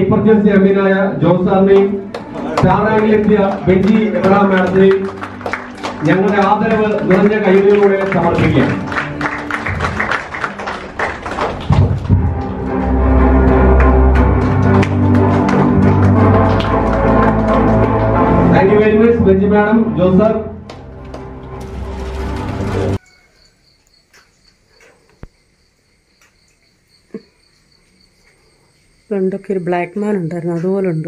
Cake purchase ചാമ്പ്യനായ ജോസ് സാറിനെയും സ്റ്റാറാങ്കിലെത്തിയ ബെഞ്ചി Abraham മാഡത്തിനെയും ഞങ്ങളുടെ ആദരവ് നിറഞ്ഞ കൈകളിലൂടെ സമർപ്പിക്കാം thank you very much Benji madam Jose sir പണ്ടൊക്കെ ഒരു ബ്ലാക്ക് മാൻ ഉണ്ടായിരുന്നു അതുപോലെ ഉണ്ട്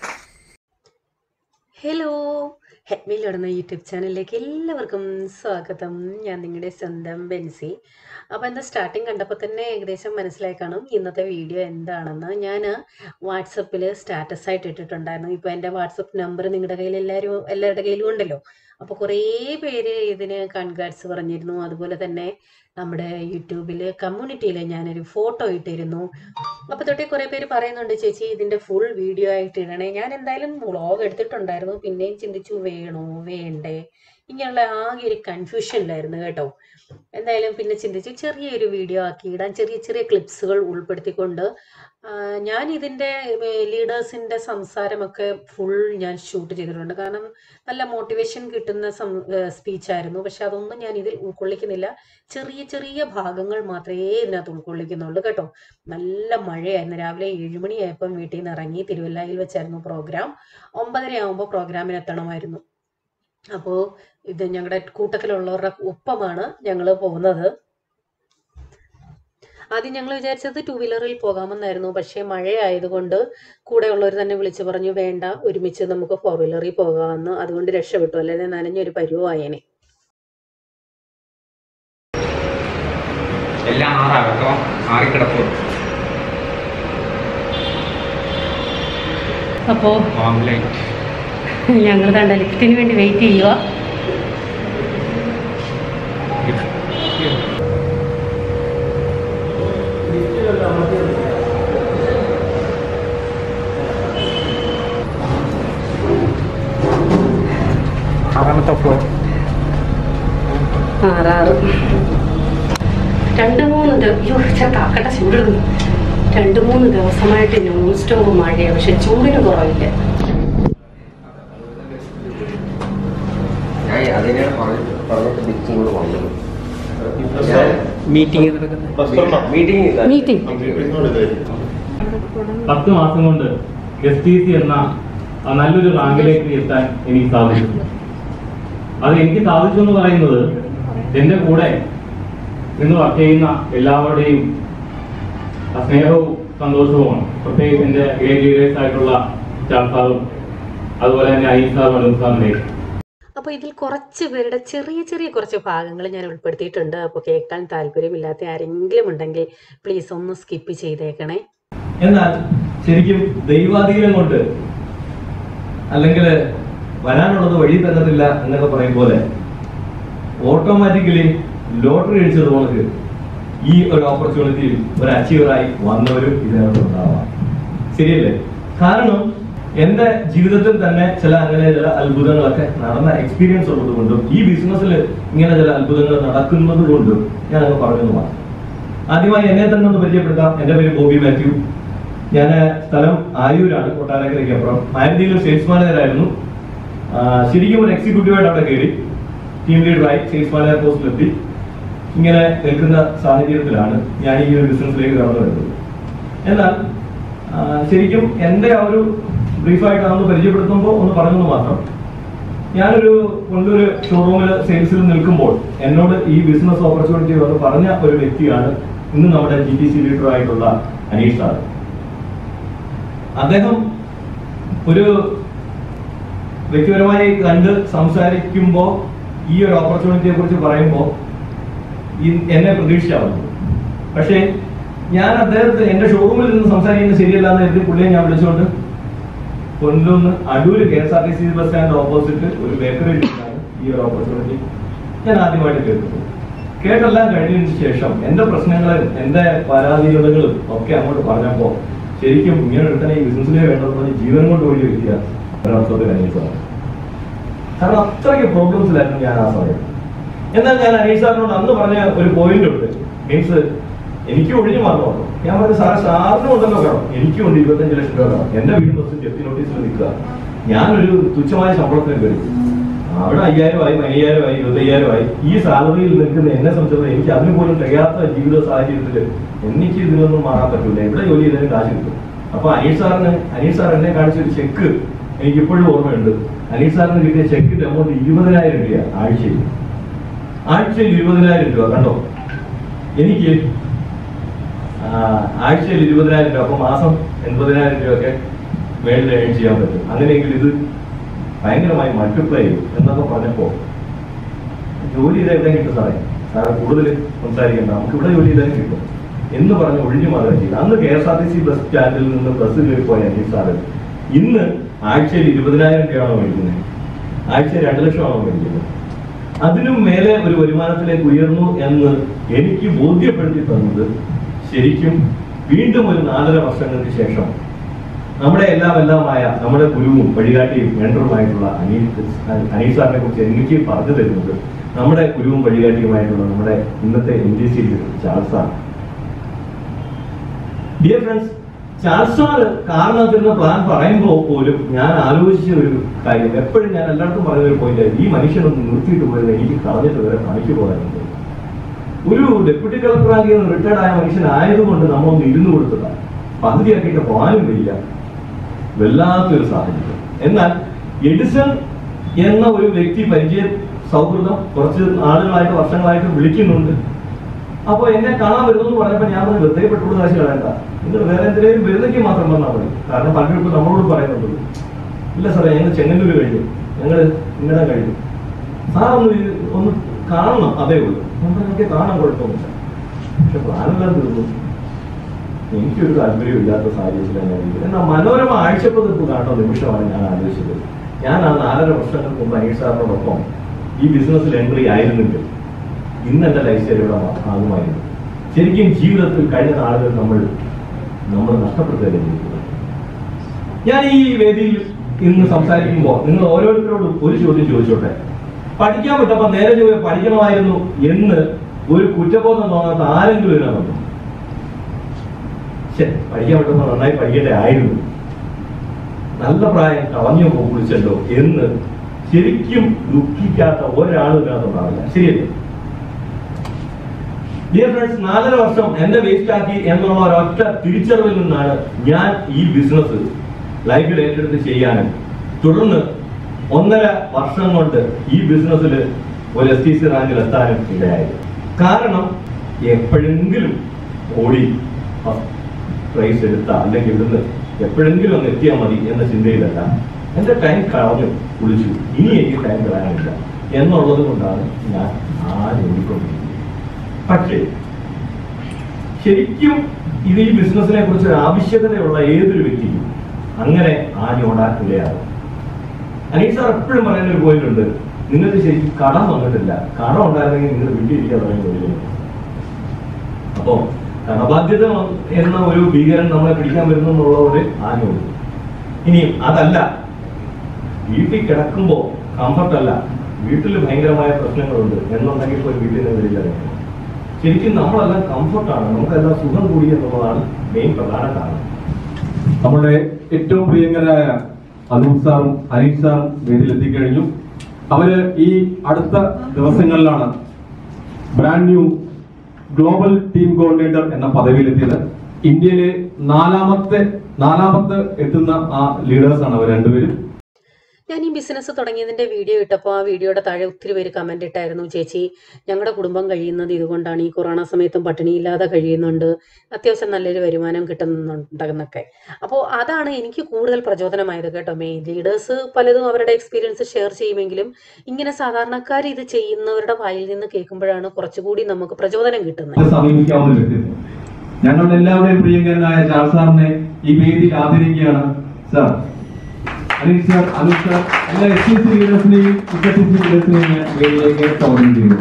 ഹലോ ഹെഡ്മിൽ ഇടുന്ന യൂട്യൂബ് ചാനലിലേക്ക് എല്ലാവർക്കും സ്വാഗതം ഞാൻ നിങ്ങളുടെ സ്വന്തം ബെൻസി അപ്പോൾ എന്താ സ്റ്റാർട്ടിങ് കണ്ടപ്പോൾ തന്നെ ഏകദേശം മനസ്സിലായി കാണും ഇന്നത്തെ വീഡിയോ എന്താണെന്ന് ഞാൻ വാട്സപ്പിൽ സ്റ്റാറ്റസ് ആയിട്ട് ഇട്ടിട്ടുണ്ടായിരുന്നു ഇപ്പോൾ എൻ്റെ വാട്സപ്പ് നമ്പർ നിങ്ങളുടെ കയ്യിൽ എല്ലാവരും എല്ലാവരുടെ കയ്യിലും ഉണ്ടല്ലോ അപ്പോൾ കുറേ പേര് ഇതിന് കൺഗ്രാറ്റ്സ് പറഞ്ഞിരുന്നു അതുപോലെ തന്നെ നമ്മുടെ യൂട്യൂബിൽ കമ്മ്യൂണിറ്റിയിൽ ഞാനൊരു ഫോട്ടോ ഇട്ടിരുന്നു അപ്പോൾ തൊട്ടേ കുറേ പേര് പറയുന്നുണ്ട് ചേച്ചി ഇതിൻ്റെ ഫുൾ വീഡിയോ ആയിട്ട് ഇടണേ ഞാൻ എന്തായാലും വ്ളോഗ് എടുത്തിട്ടുണ്ടായിരുന്നു പിന്നെയും ചിന്തിച്ചു വേണോ വേണ്ടേ ഇങ്ങനെയുള്ള ആകെ ഒരു കൺഫ്യൂഷനിലായിരുന്നു കേട്ടോ എന്തായാലും പിന്നെ ചിന്തിച്ചു ചെറിയൊരു വീഡിയോ ആക്കി ഇടാൻ ചെറിയ ചെറിയ ക്ലിപ്സുകൾ ഉൾപ്പെടുത്തിക്കൊണ്ട് ആ, ഞാൻ ഇതിൻ്റെ ലീഡേഴ്സിൻ്റെ സംസാരമൊക്കെ ഫുൾ ഞാൻ ഷൂട്ട് ചെയ്തിട്ടുണ്ട് കാരണം നല്ല മോട്ടിവേഷൻ കിട്ടുന്ന സ്പീച്ചായിരുന്നു പക്ഷെ അതൊന്നും ഞാൻ ഇതിൽ ഉൾക്കൊള്ളിക്കുന്നില്ല ചെറിയ ചെറിയ ഭാഗങ്ങൾ മാത്രമേ ഇതിനകത്ത് ഉൾക്കൊള്ളിക്കുന്നുള്ളൂ കേട്ടോ നല്ല മഴയായിരുന്നു രാവിലെ ഏഴുമണിയായപ്പം വീട്ടിൽ നിന്ന് ഇറങ്ങി തിരുവല്ലയിൽ വെച്ചായിരുന്നു പ്രോഗ്രാം ഒമ്പതര ആകുമ്പോൾ പ്രോഗ്രാമിന് എത്തണമായിരുന്നു അപ്പോൾ ഇത് ഞങ്ങളുടെ കൂട്ടത്തിലുള്ളവരുടെ ഒപ്പമാണ് ഞങ്ങൾ പോകുന്നത് ആദ്യം ഞങ്ങൾ വിചാരിച്ചത് ടൂ വീലറിൽ പോകാമെന്നായിരുന്നു പക്ഷേ മഴയായതുകൊണ്ട് കൂടെയുള്ളവർ തന്നെ വിളിച്ചു പറഞ്ഞു വേണ്ട ഒരുമിച്ച് നമുക്ക് ഫോർ വീലറിൽ പോകാമെന്ന് അതുകൊണ്ട് രക്ഷപ്പെട്ടു അല്ലെങ്കിൽ നനഞ്ഞൊരു പരുവായേനെ എല്ലാം ആറാകട്ടോ ആറിക്കിടപ്പും അപ്പോൾ ഓംലേറ്റ് ഞങ്ങൾ കണ്ട ലിഫ്റ്റിന് വേണ്ടി വെയിറ്റ് ചെയ്യുക ആറാമത്തെ ഫ്ലോർ ആറാറ് രണ്ട് മൂന്ന് ദിവസം കാക്കട്ട ചൂടുന്നു രണ്ട് മൂന്ന് ദിവസമായിട്ട് നോൺ സ്റ്റോപ്പ് മഴയാണ് പക്ഷെ ചൂടിന് കുറവില്ല ഞാൻ അതിനാണ് പറഞ്ഞിട്ട് പറഞ്ഞിട്ട് തിരിച്ചും കൂടെ വന്നത് മീറ്റിംഗ് മീറ്റിംഗ് മീറ്റിംഗ് പത്ത് മാസം കൊണ്ട് എസ് ടി സി എന്ന ആ നല്ലൊരു റാങ്കിലേക്ക് എത്താൻ എനിക്ക് സാധിച്ചു അത് എനിക്ക് സാധിച്ചു എന്ന് പറയുന്നത് എന്റെ കൂടെ നിന്ന് വർക്ക് ചെയ്യുന്ന എല്ലാവരുടെയും ആ സ്നേഹവും സന്തോഷവുമാണ് പ്രത്യേകിച്ച് എന്റെ ഗ്രേഡ് ലീഡേഴ്സ് ആയിട്ടുള്ള സ്റ്റാഫ് സാറും അതുപോലെ തന്നെ അനീസ് സാറും അനൂപ് സാറിന്റെയും അപ്പോൾ ഇതിൽ കുറച്ച് പേരുടെ ചെറിയ ചെറിയ കുറച്ച് ഭാഗങ്ങൾ ഞാൻ ഉൾപ്പെടുത്തിയിട്ടുണ്ട് അപ്പോൾ കേൾക്കാൻ താല്പര്യമില്ലാത്ത ആരെങ്കിലും ഉണ്ടെങ്കിൽ പ്ലീസ് ഒന്ന് സ്കിപ്പ് ചെയ്തേക്കണേ എന്നാൽ ശരിക്കും ദൈവാധീനം കൊണ്ട് അല്ലെങ്കിൽ വരാനുള്ളത് വഴി തരത്തില്ല എന്നൊക്കെ പറയും പോലെ ഓട്ടോമാറ്റിക്കലി ലോട്ടറി അടിച്ചത് നമുക്ക് ഈ ഒരു ഓപ്പർച്യൂണിറ്റിയിൽ ഒരു അച്ചീവറായി വന്നവരും ഇതിനകത്ത് ഉണ്ടാവാം ശരിയല്ലേ കാരണം എന്റെ ജീവിതത്തിൽ തന്നെ ചില അങ്ങനെ ചില അത്ഭുതങ്ങളൊക്കെ നടന്ന എക്സ്പീരിയൻസ് ഉള്ളത് കൊണ്ടും ഈ ബിസിനസ്സിൽ ഇങ്ങനെ ചില അത്ഭുതങ്ങൾ നടക്കുന്നത് കൊണ്ടും ഞാൻ അങ്ങ് പറഞ്ഞു മാത്രം ആദ്യമായി എന്നെ തന്നെ ഒന്ന് പരിചയപ്പെടുത്താം എന്റെ പേര് ബോബി മാത്യു ഞാൻ സ്ഥലം ആയൂരാണ് കൊട്ടാരക്കരയ്ക്ക് അപ്പുറം മാരുതിയിൽ സെയിൽസ് മാനേജർ ആയിരുന്നു ആ, ശരിക്കും ഒരു എക്സിക്യൂട്ടീവായിട്ട് അവിടെ കയറി ടീം ലീഡറായി സെയിൽസ് മാനേജർ പോസ്റ്റിലെത്തി ഇങ്ങനെ നിൽക്കുന്ന സാഹചര്യത്തിലാണ് ഞാൻ ഈ ഒരു ബിസിനസ്സിലേക്ക് കടന്നു വരുന്നത് എന്നാൽ ആ, ശരിക്കും എൻ്റെ ആ ഒരു ബ്രീഫായിട്ട് അതൊന്ന് പരിചയപ്പെടുത്തുമ്പോൾ ഒന്ന് പറഞ്ഞെന്ന് മാത്രം ഞാനൊരു കൊണ്ടൊരു ഷോറൂമിൽ സെയിൽസിൽ നിൽക്കുമ്പോൾ എന്നോട് ഈ ബിസിനസ് ഓപ്പർച്യൂണിറ്റി വന്ന് പറഞ്ഞ ഒരു വ്യക്തിയാണ് ഇന്ന് നമ്മുടെ ജി ടി സി ലീഡർ ആയിട്ടുള്ള അനീഷ് സാർ അദ്ദേഹം ഒരു വ്യക്തിപരമായി കണ്ട് സംസാരിക്കുമ്പോൾ ഈ ഒരു ഓപ്പർച്യൂണിറ്റിയെ കുറിച്ച് പറയുമ്പോൾ എന്നെ പ്രതീക്ഷിച്ചാവുന്നു പക്ഷേ ഞാൻ അദ്ദേഹത്തെ എന്റെ ഷോറൂമിൽ നിന്ന് സംസാരിക്കുന്നത് ശരിയല്ല എന്ന് കരുതി പുള്ളിയെ ഞാൻ വിളിച്ചുകൊണ്ട് കൊണ്ടുവന്ന് Adoor K S R T C bus stand opposite ഒരു ബേക്കറിയിൽ നിന്നാണ് ഈ ഒരു ഓപ്പർച്യൂണിറ്റി ഞാൻ ആദ്യമായിട്ട് കേൾക്കുന്നത് കേട്ടെല്ലാം കഴിഞ്ഞതിന് ശേഷം എന്റെ പ്രശ്നങ്ങളും എന്റെ പരാതികളും ഒക്കെ അങ്ങോട്ട് പറഞ്ഞപ്പോ ശരിക്കും ഇങ്ങനെ ഒരുത്തനെ ഈ ബിസിനസ്സിലേ വേണ്ടതെന്ന് ജീവൻ കൊണ്ട് ഓടിയ വ്യക്തിയാണ് ഒരർത്ഥത്തിൽ അനീസാണ് കാരണം അത്രയ്ക്ക് പ്രോബ്ലംസിലായിരുന്നു ഞാൻ ആ സമയം എന്നാൽ ഞാൻ അനീഷ് സാറിനോട് അന്ന് പറഞ്ഞ ഒരു പോയിന്റ് ഉണ്ട് മീൻസ് എനിക്ക് ഒഴിഞ്ഞു മാറണമല്ലോ ഞാൻ പറഞ്ഞു സാറേ സാറിനും ഉണ്ടല്ലോ കടം എനിക്കും ഉണ്ട് ഇരുപത്തഞ്ച് ലക്ഷം രൂപ കടം എന്റെ വീട് ബസ് ജപ്തി നോട്ടീസിൽ നിൽക്കുക ഞാനൊരു തുച്ഛമായ ശമ്പളത്തിന് കയറി അവിടെ അയ്യായിരമായി പതിനയ്യായിരമായി ഇരുപത്തയ്യായിരമായി ഈ സാലറിയിൽ നിൽക്കുന്ന എന്നെ സംബന്ധിച്ചിടത്തോളം എനിക്ക് അതിന് പോലും തികയാത്ത ജീവിത സാഹചര്യത്തിൽ എനിക്ക് ഇതിനൊന്നും മാറാൻ പറ്റൂല എവിടെ ജോലി ചെയ്താലും കാശ് കിട്ടും അപ്പൊ അനീഷ് സാറിന് അനീഷ് സാർ എന്നെ കാണിച്ച ഒരു ചെക്ക് എനിക്ക് ഇപ്പോഴും ഓർമ്മയുണ്ട് അനീഷ് സാറിന് കിട്ടിയ ചെക്കിന്റെ എമൗണ്ട് ഇരുപതിനായിരം രൂപ ആഴ്ചയിൽ ആഴ്ചയിൽ ഇരുപതിനായിരം രൂപ കണ്ടോ എനിക്ക് ആ, ആഴ്ചയിൽ ഇരുപതിനായിരം രൂപ അപ്പൊ മാസം എൺപതിനായിരം രൂപയൊക്കെ മേളിൽ ഏൺ ചെയ്യാൻ പറ്റും അങ്ങനെയെങ്കിൽ ഇത് ഭയങ്കരമായി മൾട്ടിപ്ലൈ ചെയ്യും എന്നൊക്കെ പറഞ്ഞപ്പോ ജോലി ചെയ്താൽ എവിടെ കിട്ടും സാറേ സാറ് കൂടുതൽ സംസാരിക്കണ്ട നമുക്ക് ഇവിടെ ജോലി ചെയ്താലും കിട്ടും എന്ന് പറഞ്ഞ് ഒഴിഞ്ഞു മാറുക ചെയ്തു അന്ന് K S R T C bus സ്റ്റാൻഡിൽ നിന്ന് ബസ് കയറി പോയ അനീഷ് സാറ് ഇന്ന് ആഴ്ചയിൽ ഇരുപതിനായിരം രൂപയാണോ മേടിക്കുന്നത് ആഴ്ചയിൽ രണ്ട് ലക്ഷമാണോ മേടിക്കുന്നത് അതിനും മേലെ ഒരു വരുമാനത്തിലേക്ക് ഉയർന്നു എന്ന് എനിക്ക് ബോധ്യപ്പെടുത്തി തന്നത് ശരിക്കും വീണ്ടും ഒരു നാലര വർഷങ്ങൾക്ക് ശേഷം നമ്മുടെ എല്ലാം എല്ലാമായ നമ്മുടെ ഗുരുവും വഴികാട്ടിയും മെൻഡറുമായിട്ടുള്ള അനീഷ് അനീഷ് സാറിനെ കുറിച്ച് എനിക്ക് പറഞ്ഞു തരുന്നത് നമ്മുടെ ഗുരുവും വഴികാട്ടിയുമായിട്ടുള്ള നമ്മുടെ ഇന്നത്തെ N D C Charles sir dear friends Charles sir കാരണത്തിന് പ്ലാൻ പറയുമ്പോൾ പോലും ഞാൻ ആലോചിച്ച ഒരു കാര്യം എപ്പോഴും ഞാൻ എല്ലാവർക്കും പറയുന്ന ഒരു പോയിന്റ് ഈ മനുഷ്യനൊന്ന് നിർത്തിയിട്ട് പോയത് എനിക്ക് കളഞ്ഞിട്ട് വരെ പണിക്ക് പോകാനുണ്ട് ഒരു ഡെപ്യൂട്ടി കളക്ടർ ആക്കി റിട്ടയർഡ് ആയ മനുഷ്യനായതുകൊണ്ട് നമ്മളൊന്ന് ഇരുന്ന് കൊടുത്തതാണ് പകുതിയാക്കിയിട്ട് പോകാനും വയ്യ വല്ലാത്തൊരു സാഹചര്യം എന്നാൽ എഡിസൺ എന്ന ഒരു വ്യക്തി പരിചയ സൗഹൃദം കുറച്ച് ആളുകളായിട്ട് വർഷങ്ങളായിട്ട് വിളിക്കുന്നുണ്ട് അപ്പൊ എന്നെ കാണാൻ വരുന്നു പറഞ്ഞപ്പോ ഞാൻ പറഞ്ഞു വെറുതെ പെട്രോൾ കാശ് കളയണ്ട നിങ്ങൾ വേറെ എന്തിനേലും വരുന്നെങ്കിൽ മാത്രം വന്നാൽ മതി കാരണം പലരും ഇപ്പൊ നമ്മളോട് പറയുന്നുണ്ട് ഇല്ല സാറേ ഞങ്ങൾ ചെങ്ങന്നൂര് കഴിഞ്ഞു ഞങ്ങൾ ഇങ്ങനെ കഴിഞ്ഞു സാർ ഒന്ന് ഇത് ഒന്ന് കാണണം അതേ ഉള്ളൂ ഞാൻ പറഞ്ഞു "എനിക്ക് കാണാൻ കുഴപ്പമൊന്നുമില്ല പക്ഷെ പ്ലാനെല്ലാം തീർന്നു എനിക്കൊരു താല്പര്യമില്ലാത്ത സാഹചര്യത്തിലാണ് ഞാൻ ഇരിക്കുന്നത്. എന്നാൽ മനോരമ ആഴ്ചപ്പതിപ്പ് കാണുന്ന നിമിഷമാണ് ഞാൻ ആലോചിച്ചത് ഞാൻ ആ നാലര വർഷങ്ങൾക്ക് മുമ്പ് അനീഷ് സാറിനോടൊപ്പം ഈ ബിസിനസ്സിൽ എൻട്രി ആയിരുന്നെങ്കിൽ ഇന്ന് എന്റെ ലൈഫ് സ്റ്റൈൽ ഇവിടെ മാ- ആകുമായിരുന്നു ശരിക്കും ജീവിതത്തിൽ കഴിഞ്ഞ നാളുകൾ നമ്മൾ നമ്മൾ നഷ്ടപ്പെടുത്തുകയല്ലേ ചെയ്തത് ഞാൻ ഈ വേദിയിൽ ഇന്ന് സംസാരിക്കുമ്പോൾ നിങ്ങൾ ഓരോരുത്തരോടും ഒരു ചോദ്യം ചോദിച്ചോട്ടെ പഠിക്കാൻ വിട്ടപ്പോ നേരെ ചൊവ്വേ പഠിക്കണമായിരുന്നു എന്ന് ഒരു കുറ്റബോധം തോന്നാത്ത ആരെങ്കിലും ഇതിനകത്തുണ്ടോ ശ്ശെ, പഠിക്കാൻ പറ്റുമ്പോൾ നന്നായി പഠിക്കേണ്ട ആയിരുന്നു നല്ല പ്രായം കളഞ്ഞു കുളിച്ചല്ലോ എന്ന് ശരിക്കും ദുഃഖിക്കാത്ത ഒരാളും ഇതിനകത്തുണ്ടാവില്ല ശരിയല്ലേ ഡിയർ ഫ്രണ്ട്സ് നാലര വർഷം എന്റെ വേസ്റ്റ് ആക്കി എന്നുള്ള ഒരൊറ്റ തിരിച്ചറിവിൽ നിന്നാണ് ഞാൻ ഈ ബിസിനസ് ലൈഫിൽ ഏറ്റെടുത്ത് ചെയ്യാനും തുടർന്ന് ഒന്നര വർഷം കൊണ്ട് ഈ ബിസിനസ്സിൽ ഒരു എസ് ടി സി റാങ്കിൽ എത്താനും ഇടയായത് കാരണം എപ്പോഴെങ്കിലും ഓടി പ്രൈസ് എടുത്ത അല്ലെങ്കിൽ ഇവിടുന്ന് എപ്പോഴെങ്കിലും ഒന്ന് എത്തിയാൽ മതി എന്ന ചിന്തയിലല്ല എന്റെ ടൈം കളഞ്ഞു കുളിച്ചു ഇനി എനിക്ക് ടൈം കളയാനില്ല എന്നുള്ളത് കൊണ്ടാണ് ഞാൻ ആരും ഓടിക്കൊണ്ടിരിക്കുന്നത് പക്ഷേ ശരിക്കും ഇത് ഈ ബിസിനസിനെ കുറിച്ച് ഒരു ആവശ്യകതയുള്ള ഏതൊരു വ്യക്തിയും അങ്ങനെ ആഞ്ഞോടാൻ ഇടയാകും അനീഷ് സാർ എപ്പോഴും പറയുന്ന ഒരു പോയിന്റ് ഉണ്ട് നിങ്ങൾക്ക് ശരിക്കും കടം വന്നിട്ടില്ല കടം ഉണ്ടായിരുന്നെങ്കിൽ നിങ്ങൾ വീട്ടിലിരിക്കാൻ തുടങ്ങി അപ്പോ കടബാധ്യത എന്ന ഒരു ഭീകരൻ നമ്മളെ പിടിക്കാൻ വരുന്നു എന്നുള്ളവര് ആഞ്ഞോടും ഇനിയും അതല്ല വീട്ടിൽ കിടക്കുമ്പോ കംഫർട്ട് അല്ല വീട്ടിൽ ഭയങ്കരമായ പ്രശ്നങ്ങളുണ്ട് എന്നുണ്ടെങ്കിൽ പോയി വീട്ടിൽ നിന്ന് വെളിയിലിറങ്ങും ശരിക്കും നമ്മളെല്ലാം കംഫർട്ടാണ് നമുക്കെല്ലാം സുഖം കൂടി എന്നുള്ളതാണ് മെയിൻ പ്രധാന കാരണം നമ്മുടെ ഏറ്റവും പ്രിയങ്കരായ അനൂപ് സാറും അനീഷ് സാറും വേദിയിൽ എത്തിക്കഴിഞ്ഞു അവര് ഈ അടുത്ത ദിവസങ്ങളിലാണ് brand new global team coordinator എന്ന പദവിയിലെത്തിയത് ഇന്ത്യയിലെ നാലാമത്തെ നാലാമത്തെ എത്തുന്ന ആ ലീഡേഴ്സ് ആണ് അവർ രണ്ടുപേരും ഞാൻ ഈ ബിസിനസ് തുടങ്ങിയതിന്റെ വീഡിയോ ഇട്ടപ്പോൾ ആ വീഡിയോയുടെ താഴെ ഒത്തിരി പേര് കമന്റ് ഇട്ടായിരുന്നു ചേച്ചി ഞങ്ങളുടെ കുടുംബം കഴിയുന്നത് ഇതുകൊണ്ടാണ് ഈ കൊറോണ സമയത്തും പട്ടിണിയില്ലാതെ കഴിയുന്നുണ്ട് അത്യാവശ്യം നല്ലൊരു വരുമാനം കിട്ടുന്നുണ്ടെന്നൊക്കെ അപ്പോൾ അതാണ് എനിക്ക് കൂടുതൽ പ്രചോദനമായത് കേട്ടോ മെയിൻ ലീഡേഴ്സ് പലതും അവരുടെ എക്സ്പീരിയൻസ് ഷെയർ ചെയ്യുമെങ്കിലും ഇങ്ങനെ സാധാരണക്കാർ ഇത് ചെയ്യുന്നവരുടെ വായിൽ നിന്ന് കേൾക്കുമ്പോഴാണ് കുറച്ചുകൂടി നമുക്ക് പ്രചോദനം കിട്ടുന്നത് സമീപിക്കാവുന്ന വ്യക്തിത്വം ഞങ്ങളുടെ എല്ലാവരുടെയും പ്രിയങ്കരനായ ചാൾസ് സാറിനെ ഈ വേദിയിൽ ആദരിക്കുകയാണ് sir Aneesh sir Anoop sir എല്ലാ എസ് ടി സി ലീഡേഴ്സിനെയും ഇസഡ് സി ലീഡേഴ്സിനെയും ഞാൻ വേദിയിലേക്ക് സ്വാഗതം ചെയ്യുന്നു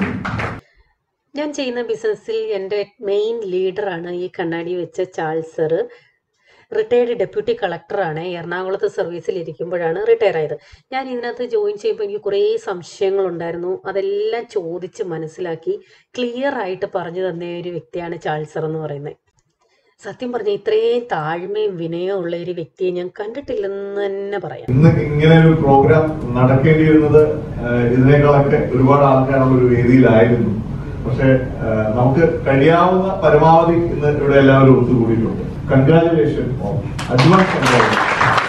ഞാൻ ചെയ്യുന്ന ബിസിനസ്സിൽ എൻ്റെ മെയിൻ ലീഡറാണ് ഈ കണ്ണാടി വെച്ച ചാൾസർ റിട്ടയർഡ് ഡെപ്യൂട്ടി കളക്ടറാണ് എറണാകുളത്ത് സർവീസിൽ ഇരിക്കുമ്പോഴാണ് റിട്ടയർ ആയത് ഞാൻ ഇതിനകത്ത് ജോയിൻ ചെയ്യുമ്പോൾ എനിക്ക് കുറേ സംശയങ്ങളുണ്ടായിരുന്നു അതെല്ലാം ചോദിച്ച് മനസ്സിലാക്കി ക്ലിയർ ആയിട്ട് പറഞ്ഞു തന്ന ഒരു വ്യക്തിയാണ് ചാൾസർ എന്ന് പറയുന്നത് സത്യം പറഞ്ഞ ഇത്രയും താഴ്മയും വിനയവും ഉള്ള ഒരു വ്യക്തിയെ ഞാൻ കണ്ടിട്ടില്ലെന്ന് തന്നെ പറയാം ഇന്ന് ഇങ്ങനെ ഒരു പ്രോഗ്രാം നടക്കേണ്ടി വരുന്നത് ആഹ്, ഇതിനേക്കാളൊക്കെ ഒരുപാട് ആൾക്കാരുള്ള ഒരു വേദിയിലായിരുന്നു പക്ഷെ ആഹ്, നമുക്ക് കഴിയാവുന്ന പരമാവധി ഇന്ന് ഇവിടെ എല്ലാവരും ഒത്തുകൂടിയിട്ടുണ്ട് കൺഗ്രാചുലേഷൻ അഡ്വാൻസ് കൺഗ്രാചുലേഷൻ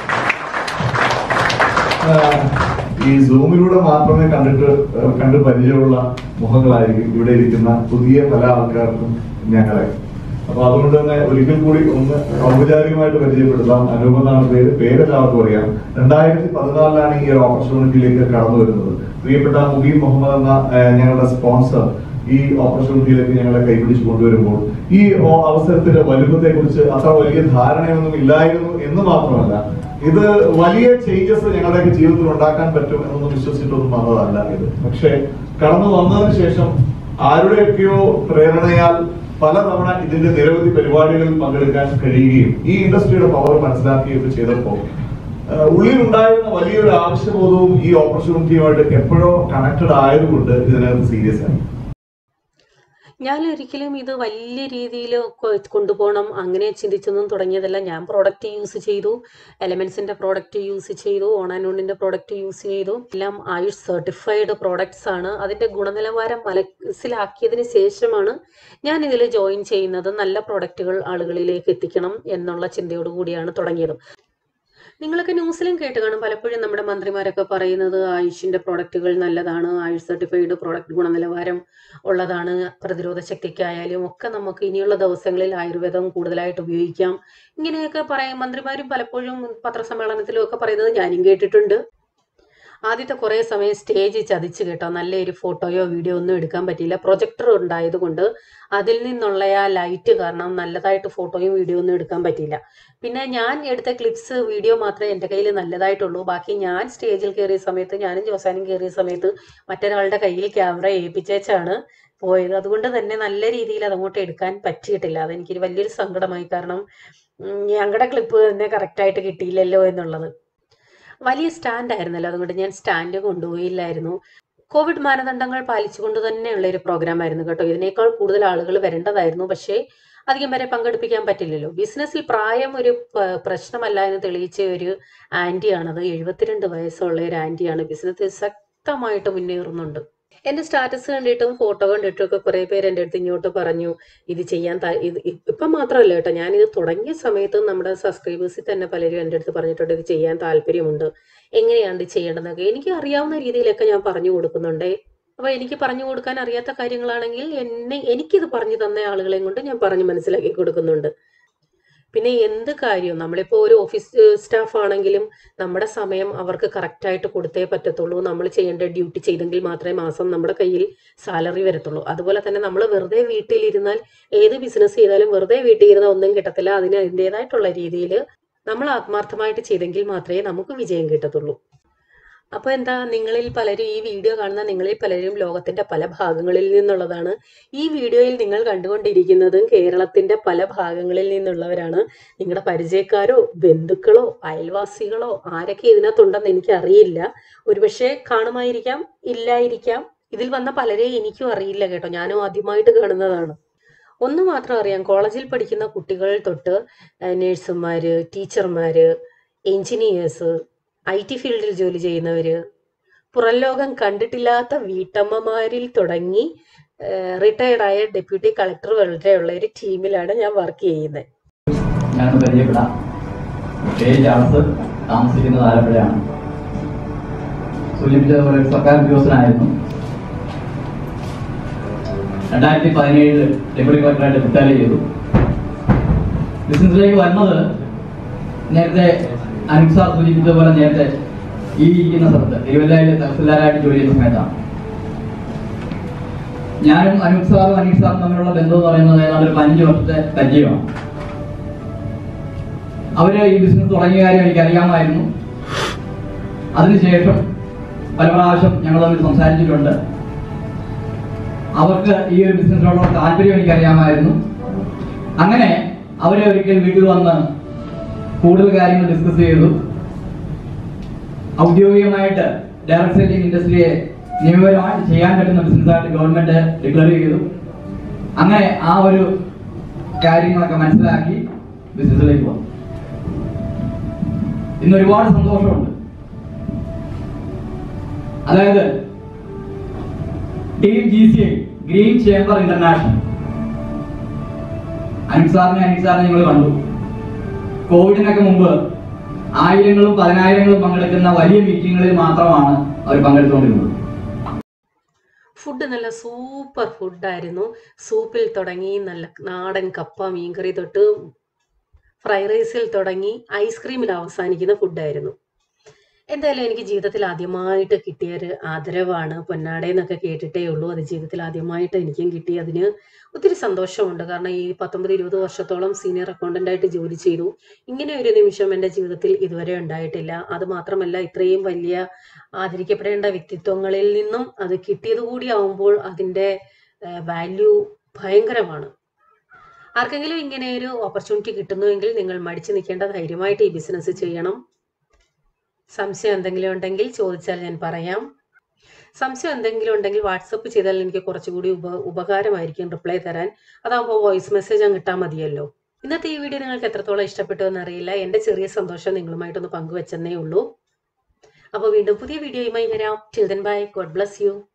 ഈ സൂമിലൂടെ മാത്രമേ കണ്ടിട്ട് ആഹ്, കണ്ട് പരിചയമുള്ള മുഖങ്ങളായിരിക്കും ഇവിടെ ഇരിക്കുന്ന പുതിയ പല ആൾക്കാർക്കും ഞങ്ങളെ അപ്പൊ അതുകൊണ്ട് തന്നെ ഒരിക്കൽ കൂടി ഒന്ന് ഔപചാരികമായിട്ട് പരിചയപ്പെടുത്താം അനൂപ് എന്നാണ് പേര് പേര് എല്ലാവർക്കും അറിയാം രണ്ടായിരത്തി പതിനാലിലാണ് ഈ ഒരു ഓപ്പർച്യൂണിറ്റിയിലേക്ക് കടന്നു വരുന്നത് പ്രിയപ്പെട്ട മുബീൻ മുഹമ്മദ് എന്ന ആഹ്, ഞങ്ങളുടെ സ്പോൺസർ ഈ ഓപ്പർച്യൂണിറ്റിയിലേക്ക് ഞങ്ങളെ കൈപിടിച്ച് കൊണ്ടുവരുമ്പോൾ ഈ ഓ- അവസരത്തിന്റെ വലുപ്പത്തെ കുറിച്ച് അത്ര വലിയ ധാരണയൊന്നും ഇല്ലായിരുന്നു എന്ന് മാത്രമല്ല ഇത് വലിയ ചേഞ്ചസ് ഞങ്ങളുടെയൊക്കെ ജീവിതത്തിൽ ഉണ്ടാക്കാൻ പറ്റും എന്നൊന്നും വിശ്വസിച്ചിട്ടൊന്നും വന്നതല്ല ഇത് പക്ഷേ കടന്നു വന്നതിന് ശേഷം ആരുടെയൊക്കെയോ പ്രേരണയാൽ പലതവണ ഇതിന്റെ നിരവധി പരിപാടികളിൽ പങ്കെടുക്കാൻ കഴിയുകയും ഈ ഇൻഡസ്ട്രിയുടെ പവർ മനസ്സിലാക്കുകയൊക്കെ ചെയ്തപ്പോൾ ആഹ് ഉള്ളിൽ ഉണ്ടായിരുന്ന വലിയൊരു ആവശ്യബോധവും ഈ ഓപ്പർച്യൂണിറ്റിയുമായിട്ട് എപ്പോഴോ കണക്റ്റഡ് ആയതുകൊണ്ട് ഇതിനകത്ത് സീരിയസ് ആയി ഞാൻ ഒരിക്കലും ഇത് വലിയ രീതിയിൽ കൊണ്ടുപോകണം അങ്ങനെ ചിന്തിച്ചൊന്നും തുടങ്ങിയതല്ല ഞാൻ പ്രോഡക്റ്റ് യൂസ് ചെയ്തു എലമെന്റ്സിന്റെ പ്രോഡക്റ്റ് യൂസ് ചെയ്തു ഓണാനോണിന്റെ പ്രോഡക്റ്റ് യൂസ് ചെയ്തു എല്ലാം ആയുഷ് സർട്ടിഫൈഡ് പ്രോഡക്ട്സ് ആണ് അതിന്റെ ഗുണനിലവാരം മനസ്സിലാക്കിയതിന് ശേഷമാണ് ഞാൻ ഇതിൽ ജോയിൻ ചെയ്യുന്നത് നല്ല പ്രോഡക്റ്റുകൾ ആളുകളിലേക്ക് എത്തിക്കണം എന്നുള്ള ചിന്തയോട് കൂടിയാണ് തുടങ്ങിയത് നിങ്ങളൊക്കെ ന്യൂസിലും കേട്ട് കാണും പലപ്പോഴും നമ്മുടെ മന്ത്രിമാരൊക്കെ പറയുന്നത് ആയുഷിന്റെ പ്രോഡക്റ്റുകൾ നല്ലതാണ് ആയുഷ് സർട്ടിഫൈഡ് പ്രോഡക്റ്റ് ഗുണനിലവാരം ഉള്ളതാണ് പ്രതിരോധ ശക്തിക്കായാലും ഒക്കെ നമുക്ക് ഇനിയുള്ള ദിവസങ്ങളിൽ ആയുർവേദം കൂടുതലായിട്ട് ഉപയോഗിക്കാം ഇങ്ങനെയൊക്കെ പറയാം മന്ത്രിമാരും പലപ്പോഴും പത്രസമ്മേളനത്തിലും ഒക്കെ പറയുന്നത് ഞാനും കേട്ടിട്ടുണ്ട് ആദ്യത്തെ കുറേ സമയം സ്റ്റേജ് ചതിച്ച് കേട്ടോ നല്ലൊരു ഫോട്ടോയോ വീഡിയോ ഒന്നും എടുക്കാൻ പറ്റിയില്ല പ്രൊജക്ടർ ഉണ്ടായതുകൊണ്ട് അതിൽ നിന്നുള്ള ആ ലൈറ്റ് കാരണം നല്ലതായിട്ട് ഫോട്ടോയും വീഡിയോ ഒന്നും എടുക്കാൻ പറ്റിയില്ല പിന്നെ ഞാൻ എടുത്ത ക്ലിപ്സ് വീഡിയോ മാത്രമേ എൻ്റെ കയ്യിൽ നല്ലതായിട്ടുള്ളൂ ബാക്കി ഞാൻ സ്റ്റേജിൽ കയറിയ സമയത്ത് ഞാനും ജോസാനും കയറിയ സമയത്ത് മറ്റൊരാളുടെ കയ്യിൽ ക്യാമറ ഏൽപ്പിച്ചേച്ചാണ് പോയത് അതുകൊണ്ട് തന്നെ നല്ല രീതിയിൽ അതങ്ങോട്ട് എടുക്കാൻ പറ്റിയിട്ടില്ല അതെനിക്കൊരു വലിയൊരു സങ്കടമായി കാരണം ഉം, ഞങ്ങളുടെ ക്ലിപ്പ് തന്നെ കറക്റ്റായിട്ട് കിട്ടിയില്ലല്ലോ എന്നുള്ളത് വലിയ സ്റ്റാൻഡ് ആയിരുന്നല്ലോ അതുകൊണ്ട് ഞാൻ സ്റ്റാൻഡ് കൊണ്ടുപോയില്ലായിരുന്നു കോവിഡ് മാനദണ്ഡങ്ങൾ പാലിച്ചുകൊണ്ട് തന്നെയുള്ള ഒരു പ്രോഗ്രാം ആയിരുന്നു കേട്ടോ ഇതിനേക്കാൾ കൂടുതൽ ആളുകൾ വരേണ്ടതായിരുന്നു പക്ഷേ അധികം വരെ പങ്കെടുപ്പിക്കാൻ പറ്റില്ലല്ലോ ബിസിനസ്സിൽ പ്രായം ഒരു പ- പ്രശ്നമല്ല എന്ന് തെളിയിച്ച ഒരു ആന്റിയാണത് എഴുപത്തിരണ്ട് വയസ്സുള്ള ഒരു ആന്റിയാണ് ബിസിനസ്സിൽ ശക്തമായിട്ട് മുന്നേറുന്നുണ്ട് എന്റെ സ്റ്റാറ്റസ് കണ്ടിട്ടും ഫോട്ടോ കണ്ടിട്ടും ഒക്കെ കുറെ പേര് എൻ്റെ അടുത്ത് ഇങ്ങോട്ട് പറഞ്ഞു ഇത് ചെയ്യാൻ താ- ഇത് ഇ- ഇപ്പം മാത്രമല്ല കേട്ടോ ഞാനിത് തുടങ്ങിയ സമയത്ത് നമ്മുടെ സബ്സ്ക്രൈബേഴ്സിൽ തന്നെ പലരും എൻ്റെ അടുത്ത് പറഞ്ഞിട്ടുണ്ട് ഇത് ചെയ്യാൻ താല്പര്യമുണ്ട് എങ്ങനെയാണ് ഇത് ചെയ്യേണ്ടതെന്നൊക്കെ എനിക്ക് അറിയാവുന്ന രീതിയിലൊക്കെ ഞാൻ പറഞ്ഞു കൊടുക്കുന്നുണ്ട് അപ്പൊ എനിക്ക് പറഞ്ഞു കൊടുക്കാൻ അറിയാത്ത കാര്യങ്ങളാണെങ്കിൽ എന്നെ എനിക്കിത് പറഞ്ഞു തന്ന ആളുകളെയും കൊണ്ട് ഞാൻ പറഞ്ഞു മനസ്സിലാക്കി കൊടുക്കുന്നുണ്ട് പിന്നെ എന്ത് കാര്യവും നമ്മളിപ്പോൾ ഒരു ഓഫീസ് സ്റ്റാഫ് ആണെങ്കിലും നമ്മുടെ സമയം അവർക്ക് കറക്റ്റായിട്ട് കൊടുത്തേ പറ്റത്തുള്ളൂ നമ്മൾ ചെയ്യേണ്ട ഡ്യൂട്ടി ചെയ്തെങ്കിൽ മാത്രമേ മാസം നമ്മുടെ കയ്യിൽ സാലറി വരത്തുള്ളൂ അതുപോലെ തന്നെ നമ്മൾ വെറുതെ വീട്ടിലിരുന്നാൽ ഏത് ബിസിനസ് ചെയ്താലും വെറുതെ വീട്ടിൽ ഇരുന്നാൽ ഒന്നും കിട്ടത്തില്ല അതിന് അതിൻ്റെതായിട്ടുള്ള രീതിയിൽ നമ്മൾ ആത്മാർത്ഥമായിട്ട് ചെയ്തെങ്കിൽ മാത്രമേ നമുക്ക് വിജയം കിട്ടത്തുള്ളൂ അപ്പോൾ എന്താ നിങ്ങളിൽ പലരും ഈ വീഡിയോ കാണുന്ന നിങ്ങളിൽ പലരും ലോകത്തിന്റെ പല ഭാഗങ്ങളിൽ നിന്നുള്ളതാണ് ഈ വീഡിയോയിൽ നിങ്ങൾ കണ്ടുകൊണ്ടിരിക്കുന്നതും കേരളത്തിന്റെ പല ഭാഗങ്ങളിൽ നിന്നുള്ളവരാണ് നിങ്ങളുടെ പരിചയക്കാരോ ബന്ധുക്കളോ അയൽവാസികളോ ആരൊക്കെ ഇതിനകത്തുണ്ടെന്ന് എനിക്ക് അറിയില്ല ഒരുപക്ഷെ കാണുമായിരിക്കാം ഇല്ലായിരിക്കാം ഇതിൽ വന്ന പലരെയും എനിക്കും അറിയില്ല കേട്ടോ ഞാനും ആദ്യമായിട്ട് കാണുന്നതാണ് ഒന്ന് മാത്രം അറിയാം കോളേജിൽ പഠിക്കുന്ന കുട്ടികൾ തൊട്ട് നേഴ്സുമാര് ടീച്ചർമാര് എഞ്ചിനീയേഴ്സ് ഐ ടി ഫീൽഡിൽ ജോലി ചെയ്യുന്നവര് പുറം ലോകം കണ്ടിട്ടില്ലാത്ത വീട്ടമ്മമാരിൽ തുടങ്ങി റിട്ടയർഡായ ഡെപ്യൂട്ടി കളക്ടർ വരെയുള്ള ഒരു ടീമിലാണ് ഞാൻ വർക്ക് ചെയ്യുന്നത് ഞാൻ പരിചയപ്പെടാം പേര് ചാൾസ് താമസിക്കുന്നത് ആലപ്പുഴയാണ് സൂചിപ്പിച്ചതുപോലെ ഒരു സർക്കാർ ഉദ്യോഗസ്ഥനായിരുന്നു രണ്ടായിരത്തി പതിനേഴില് ഡെപ്യൂട്ടി കളക്ടറായിട്ട് റിട്ടയർ ചെയ്തു ബിസിനസ്സിലേക്ക് വരുന്നത് നേരത്തെ അനിൽ സാർ സൂചിപ്പിച്ചതുപോലെ നേരത്തെ ഈ ഇരിക്കുന്ന സ്ഥലത്ത് തിരുവല്ലയിൽ തഹസിൽദാരായിട്ട് ജോലി ചെയ്യുന്ന സമയത്താണ് ഞാനും അനൂപ് സാറും അനീഷ് സാറും തമ്മിലുള്ള ബന്ധം എന്ന് പറയുന്നത് ഏതാണ്ട് ഒരു പതിനഞ്ച് വർഷത്തെ പരിചയമാണ് അവര് ഈ ബിസിനസ് തുടങ്ങിയ കാര്യം എനിക്ക് അറിയാമായിരുന്നു അതിനുശേഷം പല പ്രാവശ്യം ഞങ്ങൾ തമ്മിൽ സംസാരിച്ചിട്ടുണ്ട് അവർക്ക് ഈ ഒരു ബിസിനസ്സിനോടുള്ള താല്പര്യം എനിക്കറിയാമായിരുന്നു അങ്ങനെ അവരെ ഒരിക്കൽ വീട്ടിൽ വന്ന് കൂടുതൽ കാര്യങ്ങൾ ഡിസ്കസ് ചെയ്തു ഔദ്യോഗികമായിട്ട് ഡയറക്ട് സെല്ലിംഗ് ഇൻഡസ്ട്രിയെ നിയമപരമായിട്ട് ചെയ്യാൻ പറ്റുന്ന ബിസിനസ്സായിട്ട് ഗവൺമെന്റ് ഡിക്ലെയർ ചെയ്തു അങ്ങനെ ആ ഒരു കാര്യങ്ങളൊക്കെ മനസ്സിലാക്കി ബിസിനസ്സിലേക്ക് വന്നു ഇന്ന് ഒരുപാട് സന്തോഷമുണ്ട് അതായത് team G C I green chamber international Anil സാറിനെ അനിൽ സാറിനെ നിങ്ങൾ കണ്ടു കോവിഡിനൊക്കെ മുമ്പ് ആയിരങ്ങളും പതിനായിരങ്ങളും പങ്കെടുക്കുന്ന വലിയ മീറ്റിങ്ങുകളിൽ മാത്രമാണ് അവർ പങ്കെടുത്തുകൊണ്ടിരുന്നത് ഫുഡ് നല്ല സൂപ്പർ ഫുഡായിരുന്നു സൂപ്പിൽ തുടങ്ങി നല്ല നാടൻ കപ്പ മീൻകറി തൊട്ട് ഫ്രൈ റൈസിൽ തുടങ്ങി ഐസ്ക്രീമിൽ അവസാനിക്കുന്ന ഫുഡായിരുന്നു എന്തായാലും എനിക്ക് ജീവിതത്തിൽ ആദ്യമായിട്ട് കിട്ടിയ ഒരു ആദരവാണ് പൊന്നാടയെന്നൊക്കെ കേട്ടിട്ടേ ഉള്ളൂ അത് ജീവിതത്തിൽ ആദ്യമായിട്ട് എനിക്കും കിട്ടി അതിന് ഒത്തിരി സന്തോഷമുണ്ട് കാരണം ഈ പത്തൊമ്പത് ഇരുപത് വർഷത്തോളം സീനിയർ അക്കൗണ്ടന്റ് ആയിട്ട് ജോലി ചെയ്തു ഇങ്ങനെ ഒരു നിമിഷം എൻ്റെ ജീവിതത്തിൽ ഇതുവരെ ഉണ്ടായിട്ടില്ല അത് മാത്രമല്ല ഇത്രയും വലിയ ആദരിക്കപ്പെടേണ്ട വ്യക്തിത്വങ്ങളിൽ നിന്നും അത് കിട്ടിയത് കൂടി ആവുമ്പോൾ അതിൻ്റെ വാല്യൂ ഭയങ്കരമാണ് ആർക്കെങ്കിലും ഇങ്ങനെ ഒരു ഓപ്പർച്യൂണിറ്റി കിട്ടുന്നുവെങ്കിൽ നിങ്ങൾ മടിച്ചു നിൽക്കേണ്ട ധൈര്യമായിട്ട് ഈ ബിസിനസ് ചെയ്യണം സംശയം എന്തെങ്കിലും ഉണ്ടെങ്കിൽ ചോദിച്ചാൽ ഞാൻ പറയാം സംശയം എന്തെങ്കിലും ഉണ്ടെങ്കിൽ വാട്സപ്പ് ചെയ്താൽ എനിക്ക് കുറച്ചുകൂടി ഉപ ഉപകാരമായിരിക്കും റിപ്ലൈ തരാൻ അതാകുമ്പോൾ വോയിസ് മെസ്സേജ് അങ്ങ് ഇട്ടാൽ മതിയല്ലോ ഇന്നത്തെ ഈ വീഡിയോ നിങ്ങൾക്ക് എത്രത്തോളം ഇഷ്ടപ്പെട്ടു എന്നറിയില്ല എൻ്റെ ചെറിയ സന്തോഷം നിങ്ങളുമായിട്ടൊന്ന് പങ്കുവെച്ചെന്നേ ഉള്ളൂ അപ്പോൾ വീണ്ടും പുതിയ വീഡിയോയുമായി വരാം children bye God bless U